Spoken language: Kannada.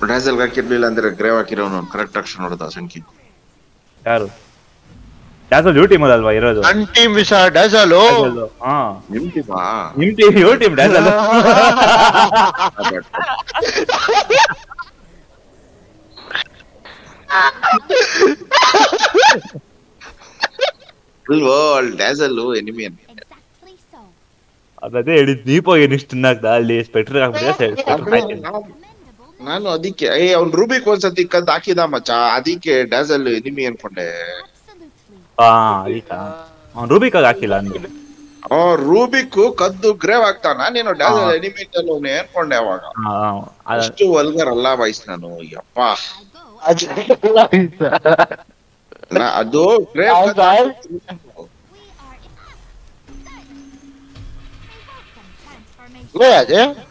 ಡ್ಯಾಸಲ್ ಹಾಕಿರ್ಲಿಲ್ಲ ಅಂದ್ರೆ ಗ್ರೇವ್ ಹಾಕಿರೋನು ಕರೆಕ್ಟ್ ಅಕ್ಷರ ನೋಡ್ದ ಸಂಖ್ಯೆ ಯಾರು ಯಾವ್ದು ಯೂ ಟೀಮ್ ಅಲ್ವಾ ಇರೋದು ನನ್ ಟೀಮ್ ವಿಷ ಡ್ಯಾಸಲು ಹಾ ನಿಮ್ ಟೀಮಾ ನಿಮ್ ಟೀಮ್ ಯೂ ಟೀಮ್ ಡ್ಯಾಸಲ್ ಅಲ್ವೋ ಅಲ್ಲಿ ಡ್ಯಾಸಲ್ ಎನಿಮಿ ಅಂತ Exactly so. ಅದೇ ಹೇಳಿದ್ ದೀಪ ಏನ್ ಇಷ್ಟು ತಿನ್ನಾಕ್ದ ಅಲ್ಲಿ ಸ್ಪೆಕ್ಟರ್ ಹಾಕ್ಬಿಟ್ರೆ Commendable. ನಾನು ಅದಕ್ಕೆ ಏ ಅವ್ನ್ ರೂಬಿಕ್ ಒಂದ್ಸತಿ ಕದ್ ಹಾಕಿದ ಮಚ್ಚ ಅದಕ್ಕೆ ಡ್ಯಾಸಲ್ ಎನಿಮಿ ಅನ್ಕೊಂಡೆ Absolutely. ಹಾ ಅದೀಕಾ ಅವ್ನು ರೂಬಿಕಾಗ ಹಾಕಿಲ್ಲ ಅಂದ್ರೆ ಆ ರೂಬಿಕ್ ಕದ್ದು ಗ್ರೇವ್ ಆಗ್ತಾನ ನೀನು ಡ್ಯಾಸಲ್ ಹಾ. ಎನಿಮಿ ಅಂತ ಅನ್ಕೊಂಡೆ ಅವಾಗ ಹಾ, ಅದ್- ಅಷ್ಟು ವಲ್ಗರ್ ಅಲ್ಲ ವಯಸ್ ನಾನು ಯಪ್ಪ I go. ನಾ- ಅದು ಗ್ರೇವ್ ಹೌದಾ? We are in. They welcome transformation. ಅದೇ